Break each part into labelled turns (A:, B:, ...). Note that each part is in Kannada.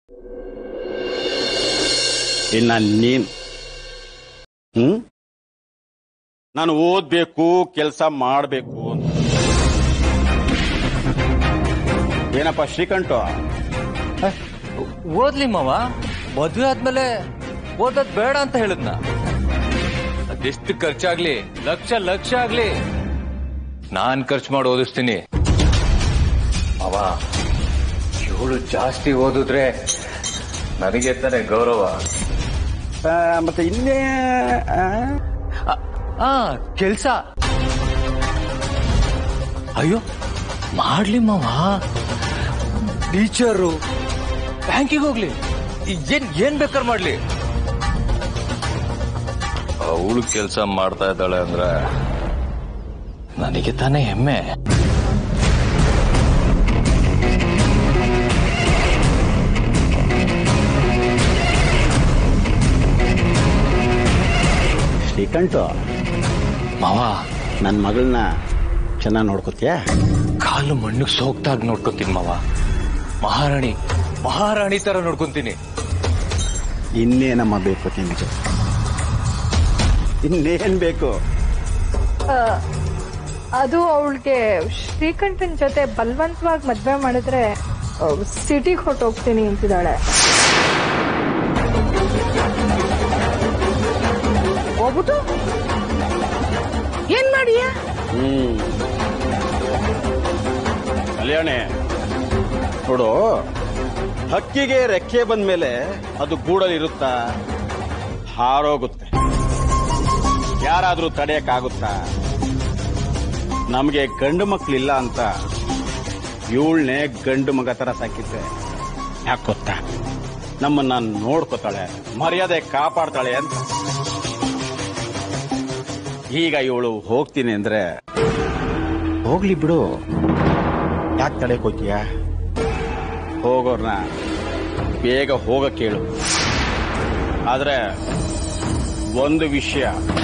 A: ಇನ್ನ ನೀನು ಹ್ಮ್ ನಾನು ಓದ್ಬೇಕು ಕೆಲಸ ಮಾಡಬೇಕು ಅಂತ ಏನಪ್ಪ ಶ್ರೀಕಂಠ
B: ಓದ್ಲಿ ಮಾವ ಮದ್ವೆ ಆದ್ಮೇಲೆ ಓದೋದ್ ಬೇಡ ಅಂತ ಹೇಳಿದ್ನ ಅದೆಷ್ಟು ಖರ್ಚಾಗ್ಲಿ ಲಕ್ಷ ಲಕ್ಷ ಆಗ್ಲಿ ನಾನ್ ಖರ್ಚು ಮಾಡಿ ಓದಿಸ್ತೀನಿ ಮಾವ ಇವಳು ಜಾಸ್ತಿ ಓದಿದ್ರೆ ನನಗೆ ತಾನೆ ಗೌರವ
A: ಆ, ಮತ್ತೆ ಇನ್ನೇ ಆ?
B: ಆ ಕೆಲ್ಸ ಅಯ್ಯೋ ಮಾಡ್ಲಿ ಮಾವ ಟೀಚರು ಬ್ಯಾಂಕಿಗೆ ಹೋಗ್ಲಿ ಏನ್ ಏನ್ ಬೇಕಾದ್ರೆ ಮಾಡ್ಲಿ ಅವಳು ಕೆಲಸ ಮಾಡ್ತಾ ಇದ್ದಾಳೆ ಅಂದ್ರೆ ನನಗೆ ತಾನೇ ಹೆಮ್ಮೆ
A: ಶ್ರೀಕಂಠ
B: ಮಾವ
A: ನನ್ನ ಮಗಳನ್ನ ಚೆನ್ನಾಗಿ ನೋಡ್ಕೋತೀಯಾ
B: ಕಾಲು ಮಣ್ಣಿಗೆ ಸೋಗ್ತಾಗ ನೋಡ್ಕೊಂತೀನಿ ಮಾವ ಮಹಾರಾಣಿ ಮಹಾರಾಣಿ ತರ ನೋಡ್ಕೊಂತೀನಿ
A: ಇನ್ನೇನಮ್ಮ ಬೇಕು ನಿನಗೆ ಇನ್ನೇನ್ ಬೇಕು
C: ಆ, ಅದು ಅವಳಿಗೆ ಶ್ರೀಕಂಠನ್ ಜೊತೆ ಬಲವಂತವಾಗಿ ಮದ್ವೆ ಮಾಡಿದ್ರೆ ಸಿಟಿಗೆ ಹೊಟ್ಟೋಗ್ತೀನಿ ಅಂತಿದ್ದಾಳೆ
D: ಹೋಗ್ಬಿಟ್ಟು ಏನ್ ಮಾಡಿಯಾ
A: ಹ್ಮ್ ಕಲ್ಯಾಣಿ ನೋಡು ಹಕ್ಕಿಗೆ ರೆಕ್ಕೆ ಬಂದ್ಮೇಲೆ ಅದು ಗೂಡಲಿರುತ್ತಾ ಹಾರೋಗುತ್ತೆ ಯಾರಾದ್ರೂ ತಡೆಯಕ್ಕಾಗುತ್ತಾ ನಮಗೆ ಗಂಡು ಮಕ್ಳಿಲ್ಲ ಅಂತ ಇವಳನ್ನೇ ಗಂಡು ಮಗ ತರ ಸಾಕಿದ್ದೆ ಯಾಕೆ ಗೊತ್ತಾ ನಮ್ಮನ್ನ ನೋಡ್ಕೋತಾಳೆ ಮರ್ಯಾದೆ ಕಾಪಾಡ್ತಾಳೆ ಅಂತ ಈಗ ಇವಳು ಹೋಗ್ತೀನಿ ಅಂದ್ರೆ ಹೋಗ್ಲಿ ಬಿಡು ಯಾಕೆ ತಡೆ ಹೋಗ್ತೀಯ ಹೋಗೋರ್ನ ಬೇಗ ಹೋಗಕ್ಕೆ ಹೇಳು ಆದ್ರೆ ಒಂದು ವಿಷಯ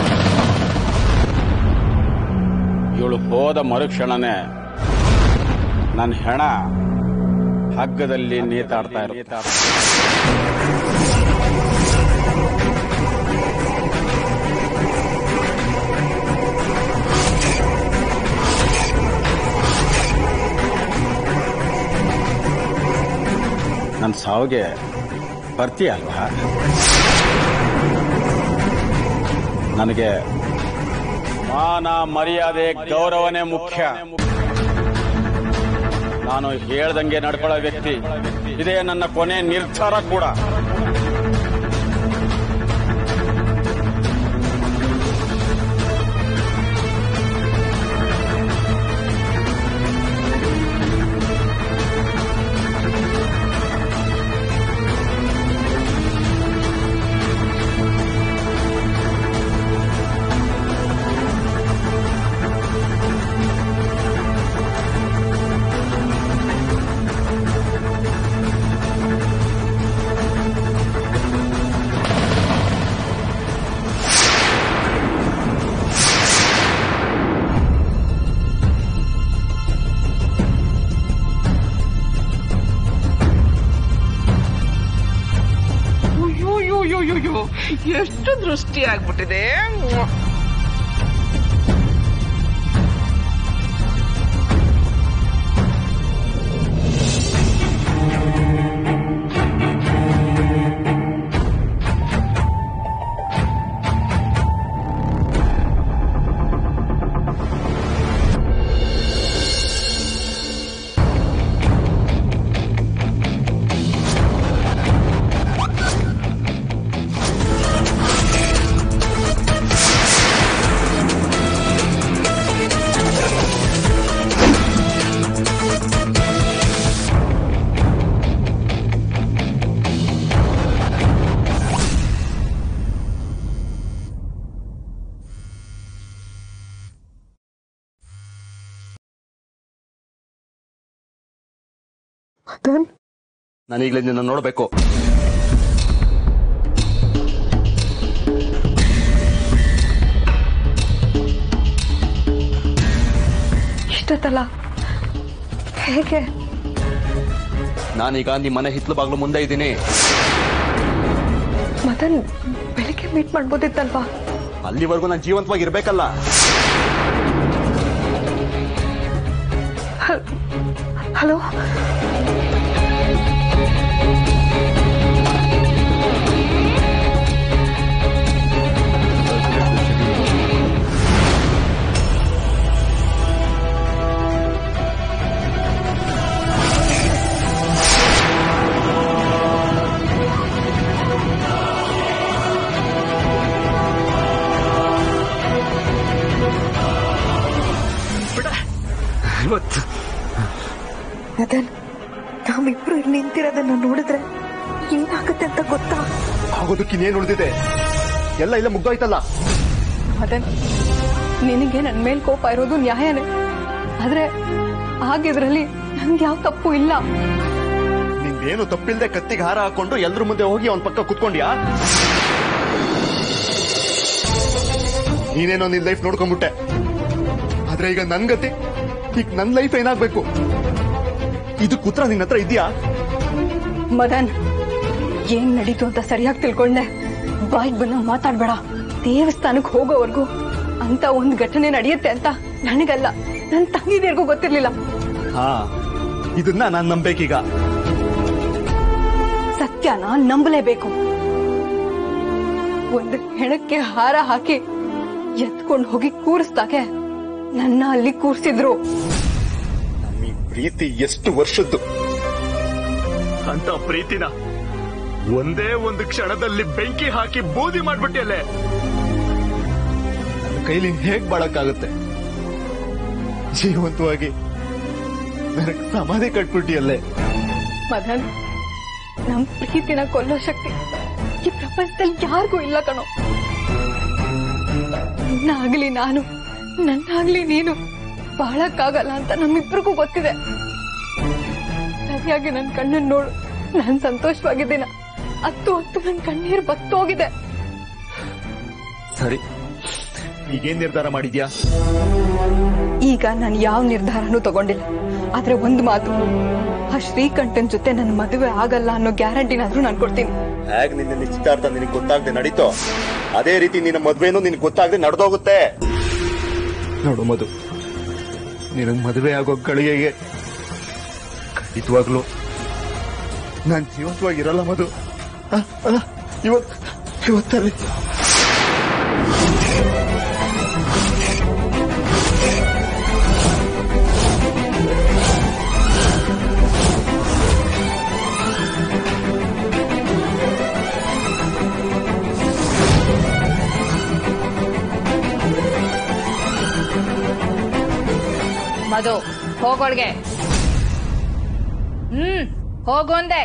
A: ಇವಳು ಹೋದ ಮರುಕ್ಷಣನೇ ನನ್ನ ಹೆಣ ಹಗ್ಗದಲ್ಲಿ ನೇತಾಡ್ತಾ ಇರುತ್ತೆ ನನ್ನ ಸಾವಿಗೆ ಬರ್ತೀಯ ಅಲ್ವಾ ನನಗೆ ಮಾನ ಮರ್ಯಾದೆ ಗೌರವನೇ ಮುಖ್ಯ ನಾನು ಹೇಳ್ದಂಗೆ ನಡ್ಕೊಳ್ಳೋ ವ್ಯಕ್ತಿ ಇದೇ ನನ್ನ ಕೊನೆ ನಿರ್ಧಾರ ಕೂಡ
D: ಅಯ್ಯೋ ಎಷ್ಟು ದೃಷ್ಟಿ ಆಗ್ಬಿಟ್ಟಿದೆ
E: ನಾನೀಗ್ಲೇ ನಿನ್ನ ನೋಡ್ಬೇಕು
C: ಇಷ್ಟೊತ್ತಲ್ಲ ಹೇಗೆ
E: ನಾನೀಗ ನಿಮ್ಮ ಮನೆ ಹಿತ್ಲು ಬಾಗ್ಲು ಮುಂದೆ ಇದ್ದೀನಿ
C: ಮದನ್ ಬೆಳಿಗ್ಗೆ ಮೀಟ್ ಮಾಡ್ಬೋದಿತ್ತಲ್ವಾ
E: ಅಲ್ಲಿವರೆಗೂ ನಾನು ಜೀವಂತವಾಗಿ ಇರ್ಬೇಕಲ್ಲ
C: ಹಲೋ ಮದನ್ ನಾವಿಬ್ರು ಇಲ್ಲಿ ನಿಂತಿರೋದನ್ನ ನೋಡಿದ್ರೆ ಏನಾಗುತ್ತೆ ಅಂತ ಗೊತ್ತಾ
E: ಆಗೋದಕ್ಕೆ ಇನ್ನೇನು ಉಳಿದಿದೆ ಎಲ್ಲ ಇಲ್ಲ ಮುಗ್ದೋಯ್ತಲ್ಲ
C: ಮದನ್ ನಿನಗೆ ನನ್ ಮೇಲ್ ಕೋಪ ಇರೋದು ನ್ಯಾಯನೇ ಆದ್ರೆ ಆಗಿದ್ರಲ್ಲಿ ನನ್ಗೆ ಯಾವ ತಪ್ಪು ಇಲ್ಲ
E: ನಿಂದೇನು ತಪ್ಪಿಲ್ದೆ ಕತ್ತಿಗೆ ಹಾರ ಹಾಕೊಂಡು ಎಲ್ರ ಮುಂದೆ ಹೋಗಿ ಅವನ್ ಪಕ್ಕ ಕುತ್ಕೊಂಡ್ಯಾ ನೀನೇನೋ ನಿನ್ ಲೈಫ್ ನೋಡ್ಕೊಂಡ್ಬಿಟ್ಟೆ ಆದ್ರೆ ಈಗ ನನ್ ಗತಿ ಈಗ ನನ್ ಲೈಫ್ ಏನಾಗ್ಬೇಕು ಇದು ಕುತ್ರ ನಿನ್ನ ಹತ್ರ ಇದೆಯಾ
C: ಮದನ್ ಏನ್ ನಡೀತು ಅಂತ ಸರಿಯಾಗಿ ತಿಳ್ಕೊಂಡೆ ಬಾಯಿಗೆ ಬಂದಂಗ್ ಮಾತಾಡ್ಬೇಡ ದೇವಸ್ಥಾನಕ್ಕೆ ಹೋಗೋವರೆಗೂ ಅಂತ ಒಂದ್ ಘಟನೆ ನಡೆಯುತ್ತೆ ಅಂತ ನನಗಲ್ಲ ನನ್ ತಂಗಿದಿರ್ಗೂ ಗೊತ್ತಿರ್ಲಿಲ್ಲ
E: ಹಾ ಇದನ್ನ ನಾನ್ ನಂಬೇಕೀಗ
C: ಸತ್ಯನ ನಂಬಲೇಬೇಕು ಒಂದು ಹೆಣಕ್ಕೆ ಹಾರ ಹಾಕಿ ಎತ್ಕೊಂಡು ಹೋಗಿ ಕೂರಿಸ್ದಾಗೆ ನನ್ನ ಅಲ್ಲಿ ಕೂರ್ಸಿದ್ರು
E: ಈ ಪ್ರೀತಿ ಎಷ್ಟು ವರ್ಷದ್ದು ಅಂತ ಪ್ರೀತಿನ ಒಂದೇ ಒಂದು ಕ್ಷಣದಲ್ಲಿ ಬೆಂಕಿ ಹಾಕಿ ಬೂದಿ ಮಾಡ್ಬಿಟ್ಟಿಯಲ್ಲೇ ನನ್ನ ಕೈಲಿ ಹೇಗ್ ಬಾಳಕ್ಕಾಗುತ್ತೆ ಜೀವಂತವಾಗಿ ನನಗ್ ಸಮಾಧಿ ಕಟ್ಬಿಟ್ಟಿಯಲ್ಲೇ
C: ಮದನ್ ನಮ್ ಪ್ರೀತಿನ ಕೊಲ್ಲೋ ಶಕ್ತಿ ಈ ಪ್ರಪಂಚದಲ್ಲಿ ಯಾರಿಗೂ ಇಲ್ಲ ಕಣೋ ನಿನ್ನಾಗ್ಲಿ ನಾನು ನನ್ನಾಗ್ಲಿ ನೀನು ಬಾಳಕ್ಕಾಗಲ್ಲ ಅಂತ ನಮ್ಮಿಬ್ರಿಗೂ ಗೊತ್ತಿದೆ ಸರಿಯಾಗಿ ನನ್ ಕಣ್ಣನ್ ನೋಡು ನಾನ್ ಸಂತೋಷವಾಗಿದ್ದೀನ ಹತ್ತು ಹೊತ್ತು ನನ್ ಕಣ್ಣೀರ್ ಬತ್ತೋಗಿದೆ
E: ಸರಿ ಈಗೇನ್ ನಿರ್ಧಾರ ಮಾಡಿದ್ಯಾ
C: ಈಗ ನಾನು ಯಾವ ನಿರ್ಧಾರನೂ ತಗೊಂಡಿಲ್ಲ ಆದ್ರೆ ಒಂದು ಮಾತು ಆ ಶ್ರೀಕಂಠನ್ ಜೊತೆ ನನ್ನ ಮದುವೆ ಆಗಲ್ಲ ಅನ್ನೋ ಗ್ಯಾರಂಟಿನಾದ್ರೂ ನಾನು ಕೊಡ್ತೀನಿ
E: ಹೇಗ್ ನಿನ್ನ ನಿಶ್ಚಿತಾರ್ಥ ನಿನಗೆ ಗೊತ್ತಾಗದೆ ನಡೀತೋ ಅದೇ ರೀತಿ ನಿನ್ನ ಮದ್ವೆನೂ ನಿನಗೆ ಗೊತ್ತಾಗದೆ ನಡೆದೋಗುತ್ತೆ ನೋಡು ಮಧು ನಿನಗ್ ಮದುವೆ ಆಗೋ ಗಳಿಗೆಗೆ ಖಂಡಿತವಾಗ್ಲು ನಾನ್ ಜೀವಂತವಾಗಿರಲ್ಲ ಮಧು ಆ, ಆ, ಇವತ್ ಇವತ್ತಲ್ಲಿ
F: ಮಧು ಹೋಗೋಳ್ಗೆ ಹ್ಮ್ ಹೋಗೊಂದೆ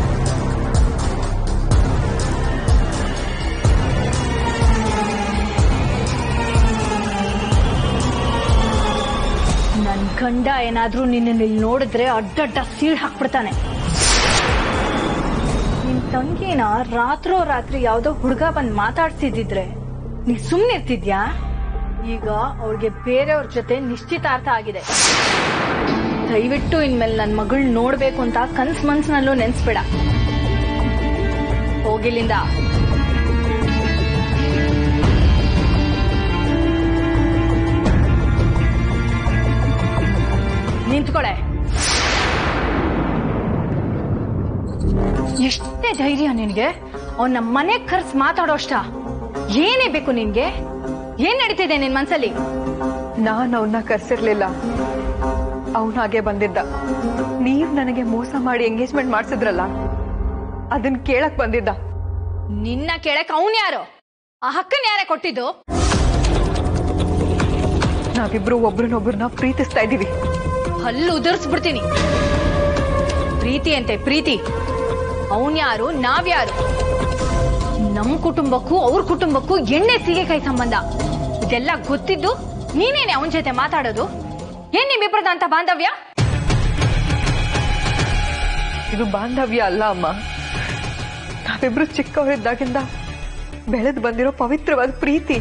F: ನನ್ ಗಂಡ ಏನಾದ್ರೂ ನಿನ್ನ ಇಲ್ಲಿ ನೋಡಿದ್ರೆ ಅಡ್ಡಡ್ಡ ಸೀಳ್ ಹಾಕ್ಬಿಡ್ತಾನೆ ನಿನ್ ತಂಗಿನ ರಾತ್ರೋ ರಾತ್ರಿ ಯಾವ್ದೋ ಹುಡುಗ ಬಂದ್ ಮಾತಾಡ್ಸಿದಿದ್ರೆ ನೀ ಸುಮ್ನಿರ್ತಿದ್ಯಾ ಈಗ ಅವಳಿಗೆ ಬೇರೆಯವ್ರ ಜೊತೆ ನಿಶ್ಚಿತಾರ್ಥ ಆಗಿದೆ ದಯವಿಟ್ಟು ಇನ್ಮೇಲೆ ನನ್ ಮಗಳ್ ನೋಡ್ಬೇಕು ಅಂತ ಕನ್ಸ್ ಮನ್ಸ್ನಲ್ಲೂ ನೆನ್ಸ್ಬೇಡ ಹೋಗಿಲ್ಲಿಂದ ನಿಂತ್ಕೊಳೆ ಎಷ್ಟೇ ಧೈರ್ಯ ನಿನ್ಗೆ ಅವನ್ನ ಮನೆ ಕರ್ಸ್ ಮಾತಾಡೋ ಅಷ್ಟ ಏನೇ ಬೇಕು ನಿನ್ಗೆ ಏನ್ ನಡೀತಿದೆ ನಿನ್ ಮನ್ಸಲ್ಲಿ
C: ನಾನ್ ಅವನ್ನ ಕರ್ಸಿರ್ಲಿಲ್ಲ ಅವನ್ ಹಾಗೆ ಬಂದಿದ್ದ ನೀವ್ ನನಗೆ ಮೋಸ ಮಾಡಿ ಎಂಗೇಜ್ಮೆಂಟ್ ಮಾಡ್ಸಿದ್ರಲ್ಲ ಅದನ್ ಕೇಳಕ್ ಬಂದಿದ್ದ
F: ನಿನ್ನ ಕೇಳಕ್ ಅವನ್ ಯಾರು ಆ ಹಕ್ಕನ್ ಯಾರೇ ಕೊಟ್ಟಿದ್ದು
C: ನಾವಿಬ್ರು ಒಬ್ರನ್ನೊಬ್ರನ್ನ ಪ್ರೀತಿಸ್ತಾ ಇದೀವಿ
F: ಹಲ್ಲು ಉದುರಿಸ್ಬಿಡ್ತೀನಿ ಪ್ರೀತಿ ಅಂತೆ ಪ್ರೀತಿ ಅವನ್ ಯಾರು ನಾವ್ಯಾರು ನಮ್ ಕುಟುಂಬಕ್ಕೂ ಅವ್ರ ಕುಟುಂಬಕ್ಕೂ ಎಣ್ಣೆ ಸೀಗೆಕಾಯಿ ಸಂಬಂಧ ಇದೆಲ್ಲ ಗೊತ್ತಿದ್ದು ನೀನೇನೆ ಅವನ ಜೊತೆ ಮಾತಾಡೋದು ಏನ್ ನಿಮ್ಮಿಬ್ರದ ಅಂತ ಬಾಂಧವ್ಯ
C: ಇದು ಬಾಂಧವ್ಯ ಅಲ್ಲ ಅಮ್ಮ ನಾವಿಬ್ರು ಚಿಕ್ಕವರಿದ್ದಾಗಿಂದ ಬೆಳೆದು ಬಂದಿರೋ ಪವಿತ್ರವಾದ ಪ್ರೀತಿ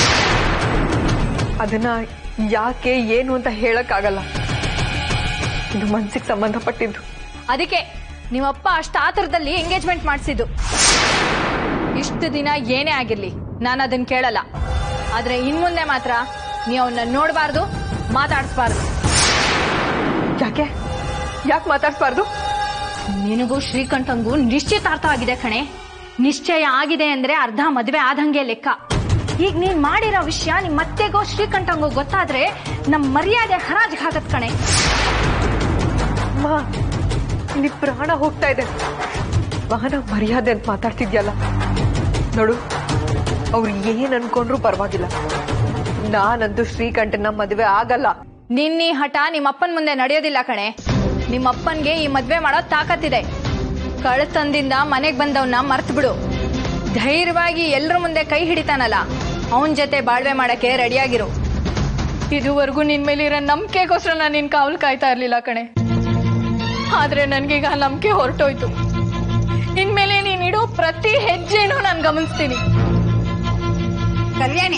C: ಅದನ್ನ ಯಾಕೆ ಏನು ಅಂತ ಹೇಳಕ್ಕಾಗಲ್ಲ ಇದು ಮನ್ಸಿಗೆ ಸಂಬಂಧಪಟ್ಟಿದ್ದು
F: ಅದಕ್ಕೆ ನಿಮ್ಮಪ್ಪ ಅಷ್ಟ ಆತರದಲ್ಲಿ ಎಂಗೇಜ್ಮೆಂಟ್ ಮಾಡಿಸಿದ್ದು ಇಷ್ಟು ದಿನ ಏನೇ ಆಗಿರ್ಲಿ ನಾನು ಅದನ್ನ ಕೇಳಲ್ಲ ಆದ್ರೆ ಇನ್ ಮುಂದೆ ಮಾತ್ರ ನೀವು ಅವನ್ನ ನೋಡಬಾರ್ದು ಮಾತಾಡಿಸ್ಬಾರ್ದು
C: ಯಾಕೆ ಯಾಕೆ ಮಾತಾಡ್ಸ್ಬಾರ್ದು
F: ನಿನಗೂ ಶ್ರೀಕಂಠಂಗೂ ನಿಶ್ಚಿತಾರ್ಥ ಆಗಿದೆ ಕಣೆ ನಿಶ್ಚಯ ಆಗಿದೆ ಅಂದ್ರೆ ಅರ್ಧ ಮದ್ವೆ ಆದಂಗೆ ಲೆಕ್ಕ ಈಗ ನೀನ್ ಮಾಡಿರೋ ವಿಷಯ ನಿಮ್ ಮತ್ತೆಗೋ ಶ್ರೀಕಂಠಂಗೋ ಗೊತ್ತಾದ್ರೆ ನಮ್ ಮರ್ಯಾದೆ ಹರಾಜ್ ಹಾಕತ್ ಕಣೆ
C: ಅಮ್ಮ ಇಲ್ಲಿ ಪ್ರಾಣ ಹೋಗ್ತಾ ಇದೆ ವಾಹನ ಮರ್ಯಾದೆ ಅಂತ ಮಾತಾಡ್ತಿದ್ಯಲ್ಲ ನೋಡು ಅವ್ರು ಏನ್ ಅನ್ಕೊಂಡ್ರು ಪರವಾಗಿಲ್ಲ ನಾನಂತೂ ಶ್ರೀಕಂಠನ ಮದುವೆ ಆಗಲ್ಲ
F: ನಿನ್ನೀ ಹಠ ನಿಮ್ಮಪ್ಪನ್ ಮುಂದೆ ನಡೆಯೋದಿಲ್ಲ ಕಣೆ ನಿಮ್ಮಪ್ಪನ್ಗೆ ಈ ಮದ್ವೆ ಮಾಡೋ ತಾಕತ್ತಿದೆ ಕಳ್ತನದಿಂದ ಮನೆಗ್ ಬಂದವನ್ನ ಮರ್ತ್ ಬಿಡು ಧೈರ್ಯವಾಗಿ ಎಲ್ರ ಮುಂದೆ ಕೈ ಹಿಡಿತಾನಲ್ಲ ಅವನ್ ಜೊತೆ ಬಾಳ್ವೆ ಮಾಡಕ್ಕೆ ರೆಡಿಯಾಗಿರು ಇದುವರೆಗೂ ನಿನ್ ಮೇಲಿರೋ ನಂಬಿಕೆಗೋಸ್ಕರ ನಾನು ನಿನ್ ಕಾವಲು ಕಾಯ್ತಾ ಇರ್ಲಿಲ್ಲ ಕಣೆ ಆದ್ರೆ ನನ್ಗೀಗ ನಂಬಿಕೆ ಹೊರಟೋಯ್ತು ಇನ್ಮೇಲೆ ನೀನ್ ಇಡೋ ಪ್ರತಿ ಹೆಜ್ಜೆನೂ ನಾನು ಗಮನಿಸ್ತೀನಿ
G: ಕಲ್ಯಾಣಿ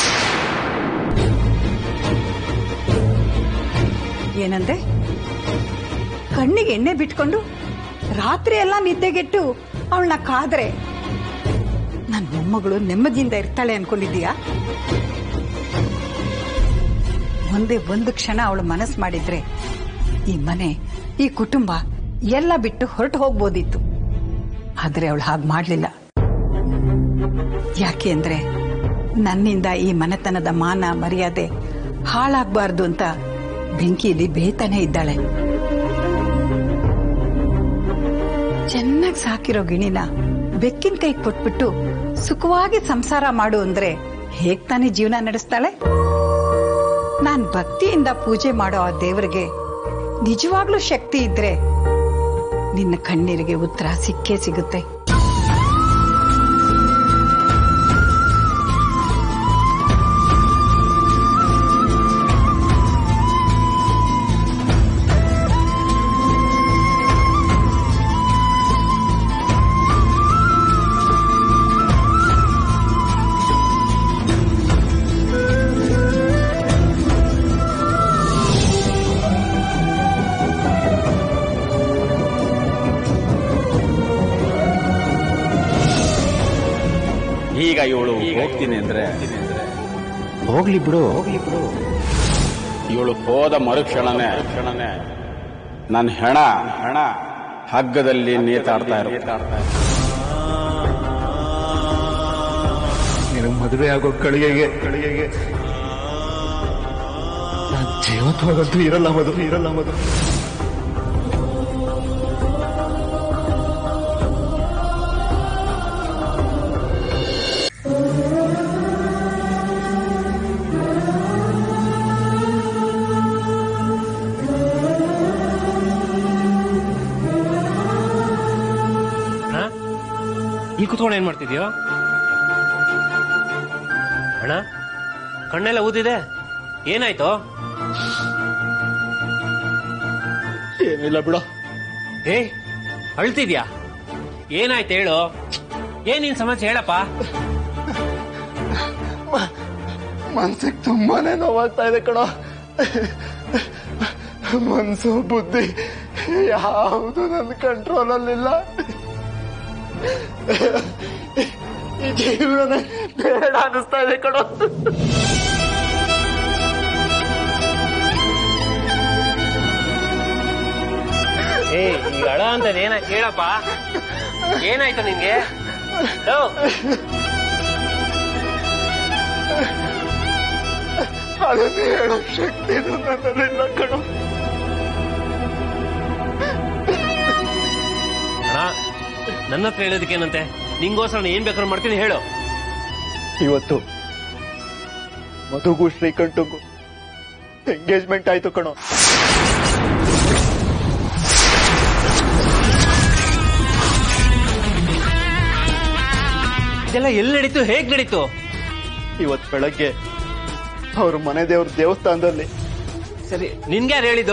G: ಏನಂದೆ ಕಣ್ಣಿಗೆ ಎಣ್ಣೆ ಬಿಟ್ಕೊಂಡು ರಾತ್ರಿ ಎಲ್ಲ ನಿದ್ದೆಗೆಟ್ಟು ಅವಳನ್ನ ಕಾದ್ರೆ ನನ್ನ ಮೊಮ್ಮಗಳು ನೆಮ್ಮದಿಯಿಂದ ಇರ್ತಾಳೆ ಅನ್ಕೊಂಡಿದ್ದೀಯಾ ಒಂದೇ ಒಂದು ಕ್ಷಣ ಅವಳು ಮನಸ್ಸು ಮಾಡಿದ್ರೆ ಈ ಮನೆ ಈ ಕುಟುಂಬ ಎಲ್ಲ ಬಿಟ್ಟು ಹೊರಟು ಹೋಗ್ಬೋದಿತ್ತು ಆದ್ರೆ ಅವಳು ಹಾಗೆ ಮಾಡ್ಲಿಲ್ಲ ಯಾಕೆ ಅಂದ್ರೆ ನನ್ನಿಂದ ಈ ಮನೆತನದ ಮಾನ ಮರ್ಯಾದೆ ಹಾಳಾಗ್ಬಾರ್ದು ಅಂತ ಬೆಂಕಿಯಲ್ಲಿ ಬೇತಾನೆ ಇದ್ದಾಳೆ ಚೆನ್ನಾಗಿ ಸಾಕಿರೋ ಗಿಣಿನ ಬೆಕ್ಕಿನ ಕೈ ಕೊಟ್ಬಿಟ್ಟು ಸುಖವಾಗಿ ಸಂಸಾರ ಮಾಡು ಅಂದ್ರೆ ಹೇಗ್ ತಾನೇ ಜೀವನ ನಡೆಸ್ತಾಳೆ ನಾನ್ ಭಕ್ತಿಯಿಂದ ಪೂಜೆ ಮಾಡೋ ಆ ದೇವರಿಗೆ ನಿಜವಾಗ್ಲೂ ಶಕ್ತಿ ಇದ್ರೆ ನಿನ್ನ ಕಣ್ಣೀರಿಗೆ ಉತ್ತರ ಸಿಕ್ಕೇ ಸಿಗುತ್ತೆ
A: ಈಗ ಇವಳು ಹೋಗ್ತೀನಿ ಅಂದ್ರೆ ಹೋಗ್ಲಿ ಬಿಡು ಹೋಗ್ಲಿ ಬಿಡು ಇವಳು ಹೋದ ಮರುಕ್ಷಣನೇ ಕ್ಷಣನೇ ನನ್ನ ಹೆಣ ಹೆಣ ಹಗ್ಗದಲ್ಲಿ ನೇತಾಡ್ತಾ ಇರುತ್ತೆ
E: ನಿನಗೆ ಮದುವೆ ಆಗೋ ಕಳಿಗೆಗೆ ಕಳಿಗೆಗೆ ನಾನ್ ಜೀವಂತವಾಗಂತೂ ಇರಲ್ಲ ಮಧು ಇರಲ್ಲ ಮಧು
H: ಅಣ್ಣ ಈ ಕುತ್ಕೊಂಡು ಏನ್ ಮಾಡ್ತಿದ್ಯೋ ಅಣ್ಣ ಕಣ್ಣೆಲ್ಲ ಊದಿದೆ ಏನಾಯ್ತು
E: ಏನಿಲ್ಲ ಬಿಡು
H: ಏ ಅಳ್ತಿದ್ಯಾ ಏನಾಯ್ತು ಹೇಳು ಏನ್ ನಿನ್ ಸಮಸ್ಯೆ ಹೇಳಪ್ಪ
E: ಮನ್ಸಿಗೆ ತುಂಬಾನೇ ನೋವಾಗ್ತಾ ಇದೆ ಕಣೋ ಮನ್ಸು ಬುದ್ಧಿ ಯಾವುದು ನನ್ನ ಕಂಟ್ರೋಲಲ್ಲಿಲ್ಲ ಈ ಜೀವನನೇ ಬೇಡ ಅನಿಸ್ತಾ ಇದೆ ಕಣೋ
H: ಏ ಈಗ ಅಳ ಅಂತ ಏನಾಯ್ತು ಹೇಳಪ್ಪ ಏನಾಯ್ತು ನಿನ್ಗೆ ಲೋ,
E: ಅದನ್ನೇ ಹೇಳೋ ಶಕ್ತಿ ನನ್ನಲ್ಲಿಲ್ಲ ಕಣೋ
H: ಅಣ್ಣ ನನ್ನ ಹತ್ರ ಹೇಳೋದಕ್ಕೇನಂತೆ ನಿಂಗೋಸ್ಕರ ನಾನು ಏನ್ ಬೇಕಾದ್ರೂ ಮಾಡ್ತೀನಿ ಹೇಳು
E: ಇವತ್ತು ಮಧುಗೂ ಶ್ರೀಕಂಠಗೂ ಎಂಗೇಜ್ಮೆಂಟ್ ಆಯ್ತು ಕಣೋ
H: ಇದೆಲ್ಲ ಎಲ್ಲಿ ನಡೀತು ಹೇಗ್ ನಡೀತು
E: ಇವತ್ ಬೆಳಗ್ಗೆ ಅವ್ರ ಮನೆ ದೇವ್ರ ದೇವಸ್ಥಾನದಲ್ಲಿ
H: ಸರಿ ನಿನ್ಗೆ ಯಾರು ಹೇಳಿದ್ದು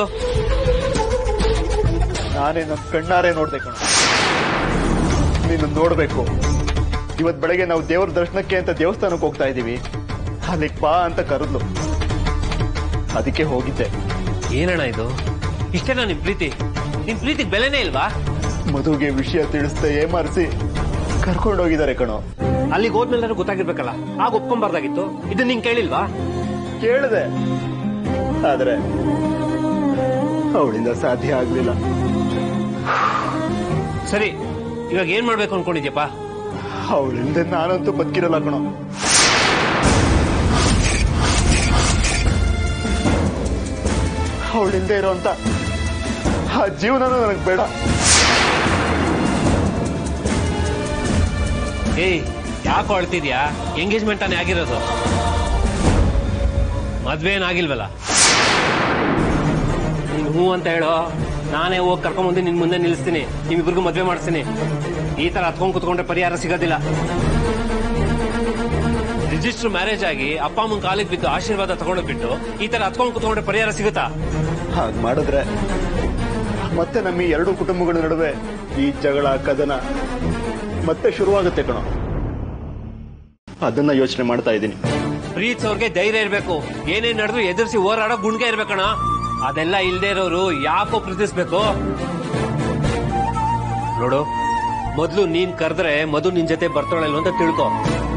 E: ನಾನೇ ನನ್ನ ಕಣ್ಣಾರೆ ನೋಡ್ದೆ ಕಣ ನೀನು ನೋಡ್ಬೇಕು ಇವತ್ ಬೆಳಗ್ಗೆ ನಾವು ದೇವ್ರ ದರ್ಶನಕ್ಕೆ ಅಂತ ದೇವಸ್ಥಾನಕ್ಕೆ ಹೋಗ್ತಾ ಇದೀವಿ ಅಲ್ಲಿಗ್ ಬಾ ಅಂತ ಕರೆದ್ಲು ಅದಕ್ಕೆ ಹೋಗಿದ್ದೆ
H: ಏನಣ್ಣ ಇದು ಇಷ್ಟೇನಾ ನಿಮ್ ಪ್ರೀತಿ ನಿಮ್ ಪ್ರೀತಿಗೆ ಬೆಲೆನೇ ಇಲ್ವಾ
E: ಮಧುಗೆ ವಿಷಯ ತಿಳಿಸ್ತಾ ಏಮಾರಿಸಿ ಕರ್ಕೊಂಡೋಗಿದ್ದಾರೆ ಕಣೋ
H: ಅಲ್ಲಿಗೆ ಹೋದ್ಮೇಲೆ ಗೊತ್ತಾಗಿರ್ಬೇಕಲ್ಲ ಆಗ ಒಪ್ಕೊಂಬಾರ್ದಾಗಿತ್ತು ಇದನ್ನ ನಿಂಗೆ ಕೇಳಿಲ್ವಾ
E: ಕೇಳಿದೆ ಆದ್ರೆ ಅವಳಿಂದ ಸಾಧ್ಯ ಆಗ್ಲಿಲ್ಲ
H: ಸರಿ ಇವಾಗ ಏನ್ ಮಾಡ್ಬೇಕು ಅನ್ಕೊಂಡಿದ್ಯಪ್ಪ
E: ಅವಳಿಂದ ನಾನಂತೂ ಬದುಕಿರಲ್ಲ ಕಣೋ ಅವಳಿಂದ ಇರೋಂತ ಆ ಜೀವನನೂ ನನಗೆ ಬೇಡ
H: ಏಯ್ ಯಾಕೆ ಹೊಳ್ತಿದ್ಯಾ ಎಂಗೇಜ್ಮೆಂಟ್ ತಾನೇ ಆಗಿರೋದು ಮದ್ವೆ ಏನಾಗಿಲ್ವಲ್ಲ ನೀನ್ ಹೂ ಅಂತ ಹೇಳೋ ನಾನೇ ಹೋಗಿ ಕರ್ಕೊಂಬಂದು ನಿನ್ ಮುಂದೆ ನಿಲ್ಲಿಸ್ತೀನಿ ನಿಮ್ಮಿಬ್ರಿಗೂ ಮದ್ವೆ ಮಾಡಿಸ್ತೀನಿ ಈ ತರ ಹತ್ಕೊಂಡ್ ಕುತ್ಕೊಂಡ್ರೆ ಪರಿಹಾರ ಸಿಗೋದಿಲ್ಲ ರಿಜಿಸ್ಟರ್ ಮ್ಯಾರೇಜ್ ಆಗಿ ಅಪ್ಪ ಅಮ್ಮನ ಕಾಲಿಗೆ ಬಿದ್ದು ಆಶೀರ್ವಾದ ತಗೊಂಡೋಗ್ ಬಿಟ್ಟು ಈ ತರ ಹತ್ಕೊಂಡ್ ಕುತ್ಕೊಂಡ್ರೆ ಪರಿಹಾರ ಸಿಗುತ್ತಾ
E: ಹಾಗೆ ಮಾಡಿದ್ರೆ ಮತ್ತೆ ನಮ್ಮ ಈ ಎರಡು ಕುಟುಂಬಗಳ ನಡುವೆ ಈ ಜಗಳ ಕದನ ಮತ್ತೆ ಶುರುವಾಗುತ್ತೆ ಕಣೋ ಅದನ್ನ ಯೋಚನೆ ಮಾಡ್ತಾ ಇದ್ದೀನಿ
H: ಪ್ರೀತಿಸೋರ್ಗೆ ಧೈರ್ಯ ಇರ್ಬೇಕು ಏನೇನ್ ನಡೆದ್ರು ಎದುರಿಸಿ ಹೋರಾಡೋ ಗುಣ್ಗೆ ಇರ್ಬೇಕಣ ಅದೆಲ್ಲ ಇಲ್ದೇ ಇರೋರು ಯಾಕೋ ಪ್ರೀತಿಸ್ಬೇಕು ನೋಡು ಮೊದ್ಲು ನೀನ್ ಕರೆದ್ರೆ ಮಧು ನಿನ್ ಜೊತೆ ಬರ್ತಾಳಲ್ಲ ಅಂತ ತಿಳ್ಕೊ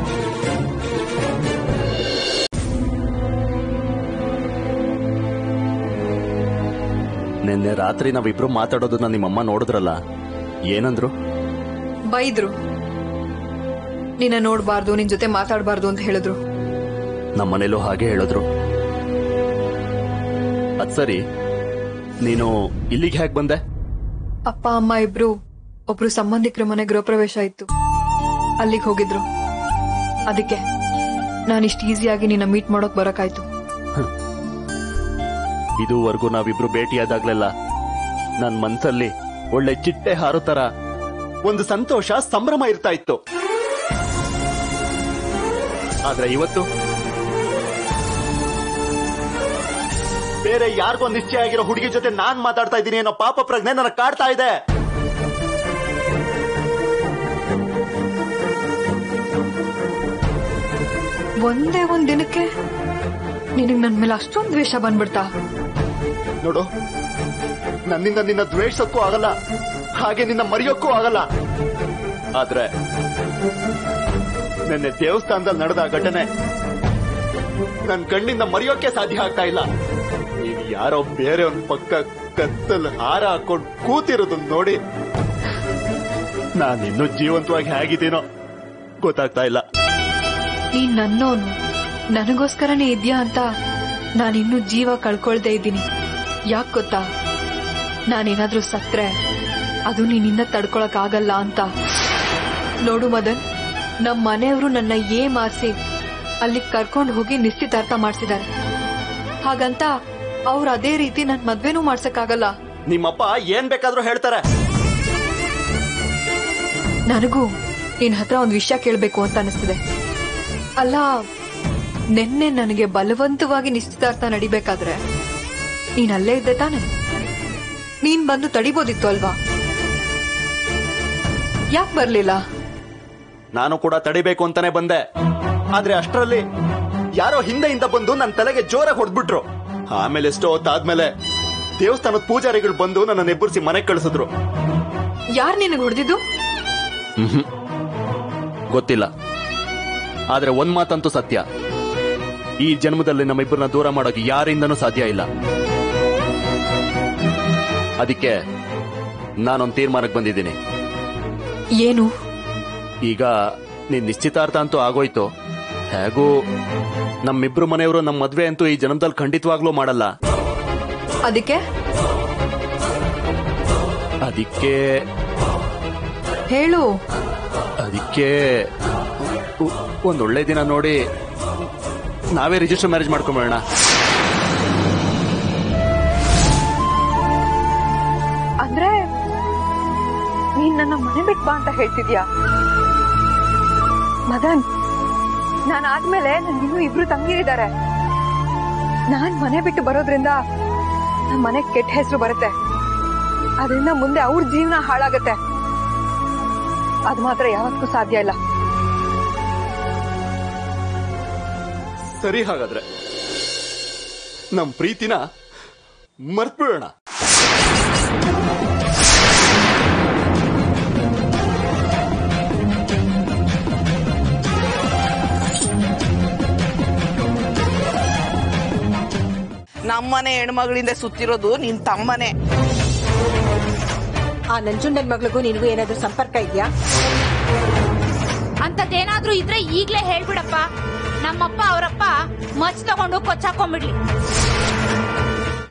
I: ನಿನ್ನೆ ರಾತ್ರಿ ನಾವಿಬ್ರು ಮಾತಾಡೋದನ್ನ ನಿಮ್ಮಮ್ಮ ನೋಡಿದ್ರಲ್ಲ ಏನಂದ್ರು
C: ಬೈದ್ರು ನಿನ್ನ ನೋಡ್ಬಾರ್ದು ನಿನ್ ಜೊತೆ ಮಾತಾಡಬಾರ್ದು ಅಂತ ಹೇಳಿದ್ರು
I: ನಮ್ಮನೇಲೂ ಹಾಗೆ ಹೇಳಿದ್ರು ಅದ್ ಸರಿ ನೀನು ಇಲ್ಲಿಗೆ ಹೇಗ್ ಬಂದೆ
C: ಅಪ್ಪ ಅಮ್ಮ ಇಬ್ರು ಒಬ್ರು ಸಂಬಂಧಿಕರ ಮನೆ ಗೃಹ ಪ್ರವೇಶ ಇತ್ತು ಅಲ್ಲಿಗೆ ಹೋಗಿದ್ರು ಅದಕ್ಕೆ ನಾನು ಇಷ್ಟು ಈಸಿಯಾಗಿ ನಿನ್ನ ಮೀಟ್ ಮಾಡೋಕ್ ಬರಕಾಯ್ತು
I: ಇದುವರೆಗೂ ನಾವಿಬ್ರು ಭೇಟಿಯಾದಾಗ್ಲೆಲ್ಲ ನನ್ ಮನ್ಸಲ್ಲಿ ಒಳ್ಳೆ ಚಿಟ್ಟೆ ಹಾರೋ ತರ ಒಂದು ಸಂತೋಷ ಸಂಭ್ರಮ ಇರ್ತಾ ಇತ್ತು ಆದ್ರೆ ಇವತ್ತು ಬೇರೆ ಯಾರಿಗೋ ನಿಶ್ಚಯ ಆಗಿರೋ ಹುಡುಗಿ ಜೊತೆ ನಾನ್ ಮಾತಾಡ್ತಾ ಇದ್ದೀನಿ ಅನ್ನೋ ಪಾಪ ಪ್ರಜ್ಞೆ ನನಗೆ ಕಾಡ್ತಾ ಇದೆ
C: ಒಂದೇ ಒಂದ್ ದಿನಕ್ಕೆ ನಿನಗ್ ನನ್ ಮೇಲೆ ಅಷ್ಟೊಂದ್ ದ್ವೇಷ ಬಂದ್ಬಿಡ್ತಾ
E: ನೋಡು ನನ್ನಿಂದ ನಿನ್ನ ದ್ವೇಷಕ್ಕೂ ಆಗಲ್ಲ ಹಾಗೆ ನಿನ್ನ ಮರೆಯೋಕ್ಕೂ ಆಗಲ್ಲ ಆದ್ರೆ ನಿನ್ನೆ ದೇವಸ್ಥಾನದಲ್ಲಿ ನಡೆದ ಆ ಘಟನೆ ನನ್ ಕಣ್ಣಿಂದ ಮರೆಯೋಕೆ ಸಾಧ್ಯ ಆಗ್ತಾ ಇಲ್ಲ ನೀನ್ ಯಾರೋ ಬೇರೆ ಒಂದ್ ಪಕ್ಕ ಕತ್ತಲ್ ಹಾರ ಹಾಕೊಂಡು ಕೂತಿರೋದನ್ನ ನೋಡಿ ನಾನಿನ್ನೂ ಜೀವಂತವಾಗಿ ಹೇಗಿದ್ದೀನೋ ಗೊತ್ತಾಗ್ತಾ ಇಲ್ಲ
C: ನೀನ್ ನನ್ನೋನು ನನಗೋಸ್ಕರನೇ ಇದ್ಯಾ ಅಂತ ನಾನಿನ್ನೂ ಜೀವ ಕಳ್ಕೊಳ್ದೇ ಇದ್ದೀನಿ ಯಾಕ್ ಗೊತ್ತಾ ನಾನೇನಾದ್ರೂ ಸತ್ರೆ ಅದು ನಿನ್ನಿಂದ ತಡ್ಕೊಳಕ್ ಆಗಲ್ಲ ಅಂತ ನೋಡು ಮದನ್ ನಮ್ ಮನೆಯವರು ನನ್ನ ಏ ಮಾರ್ಸಿ ಅಲ್ಲಿ ಕರ್ಕೊಂಡು ಹೋಗಿ ನಿಶ್ಚಿತಾರ್ಥ ಮಾಡ್ಸಿದ್ದಾರೆ ಹಾಗಂತ ಅವ್ರು ಅದೇ ರೀತಿ ನನ್ ಮದ್ವೆನೂ ಮಾಡ್ಸಕ್ಕಾಗಲ್ಲ
I: ನಿಮ್ಮಪ್ಪ ಏನ್ ಬೇಕಾದ್ರೂ ಹೇಳ್ತಾರೆ
C: ನನಗೂ ನಿನ್ ಹತ್ರ ಒಂದ್ ವಿಷಯ ಕೇಳ್ಬೇಕು ಅಂತ ಅನಿಸ್ತಿದೆ ಅಲ್ಲ ನಿನ್ನೆ ನನಗೆ ಬಲವಂತವಾಗಿ ನಿಶ್ಚಿತಾರ್ಥ ನಡಿಬೇಕಾದ್ರೆ ನೀನ್ ಅಲ್ಲೇ ಇದ್ದೆ ತಾನೆ ನೀನ್ ಬಂದು ತಡಿಬೋದಿತ್ತು ಅಲ್ವಾ ಯಾಕೆ ಬರ್ಲಿಲ್ಲ
I: ನಾನು ಕೂಡ ತಡಿಬೇಕು ಅಂತಾನೆ ಬಂದೆ ಆದ್ರೆ ಅಷ್ಟರಲ್ಲಿ ಯಾರೋ ಹಿಂದೆಯಿಂದ ಬಂದು ನನ್ನ ತಲೆಗೆ ಜೋರಾಗಿ ಹೊಡೆದ್ಬಿಟ್ರು ಆಮೇಲೆ ಎಷ್ಟೋ ಹೊತ್ತಾದ್ಮೇಲೆ ದೇವಸ್ಥಾನದ ಪೂಜಾರಿಗಳು ಬಂದು ನನ್ನ ನೆಬ್ಬರಿಸಿ ಮನೆಗೆ ಕಳಿಸಿದ್ರು
C: ಯಾರ್ ನಿನಗ್ ಹೊಡೆದಿದ್ದು
I: ಗೊತ್ತಿಲ್ಲ ಆದ್ರೆ ಒಂದ್ ಮಾತಂತೂ ಸತ್ಯ ಈ ಜನ್ಮದಲ್ಲಿ ನಮ್ಮಿಬ್ಬರನ್ನ ದೂರ ಮಾಡೋಕೆ ಯಾರಿಂದನೂ ಸಾಧ್ಯ ಇಲ್ಲ ಅದಕ್ಕೆ ನಾನೊಂದು ತೀರ್ಮಾನಕ್ಕೆ ಬಂದಿದ್ದೀನಿ
C: ಏನು
I: ಈಗ ನೀನ್ ನಿಶ್ಚಿತಾರ್ಥ ಅಂತೂ ಆಗೋಯ್ತು ಹೇಗೂ ನಮ್ಮಿಬ್ರು ಮನೆಯವರು ನಮ್ಮ ಮದ್ವೆ ಅಂತೂ ಈ ಜನ್ಮದಲ್ಲಿ ಖಂಡಿತವಾಗ್ಲೂ ಮಾಡಲ್ಲ
C: ಅದಕ್ಕೆ
I: ಅದಕ್ಕೆ
C: ಹೇಳು
I: ಅದಕ್ಕೆ ಒ- ಒಂದ್ ಒಳ್ಳೆ ದಿನ ನೋಡಿ ನಾವೇ ರಿಜಿಸ್ಟರ್ ಮ್ಯಾರೇಜ್ ಮಾಡ್ಕೊಂಬೋಣ
C: ಅಂದ್ರೆ ನೀನ್ ನನ್ನ ಮನೆ ಬಿಟ್ ಬಾ ಅಂತ ಹೇಳ್ತಿದ್ಯಾ ಮದನ್ ನಾನ್ ಆದ್ಮೇಲೆ ನನ್ಗಿನ್ನೂ ಇಬ್ರು ತಂಗಿರಿದ್ದಾರೆ ನಾನ್ ಮನೆ ಬಿಟ್ಟು ಬರೋದ್ರಿಂದ ನಮ್ಮ ಮನೆ ಕೆಟ್ಟ ಹೆಸರು ಬರುತ್ತೆ ಅದರಿಂದ ಮುಂದೆ ಅವ್ರ ಜೀವನ ಹಾಳಾಗತ್ತೆ ಅದು ಮಾತ್ರ ಯಾವತ್ತೂ ಸಾಧ್ಯ ಇಲ್ಲ
I: ಸರಿ ಹಾಗಾದ್ರೆ ನಮ್ ಪ್ರೀತಿನ ಮರ್ತ್ಬಿಡೋಣ
D: ನಮ್ಮನೆ ಹೆಣ್ಮಗಳಿಂದ ಸುತ್ತಿರೋದು ನಿನ್ ತಮ್ಮನೇ
J: ಆ ನಂಜುಂಡನ್ ಮಗಳಿಗೂ ನಿನಗೂ ಏನಾದ್ರೂ ಸಂಪರ್ಕ ಇದೆಯಾ
F: ಅಂತದೇನಾದ್ರೂ ಇದ್ರೆ ಈಗ್ಲೇ ಹೇಳ್ಬಿಡಪ್ಪ ನಮ್ಮಪ್ಪ ಅವರಪ್ಪ ಮಚ್ ತಗೊಂಡು ಕೊಚ್ಚಾಕೊಂಡ್ಬಿಡ್ಲಿ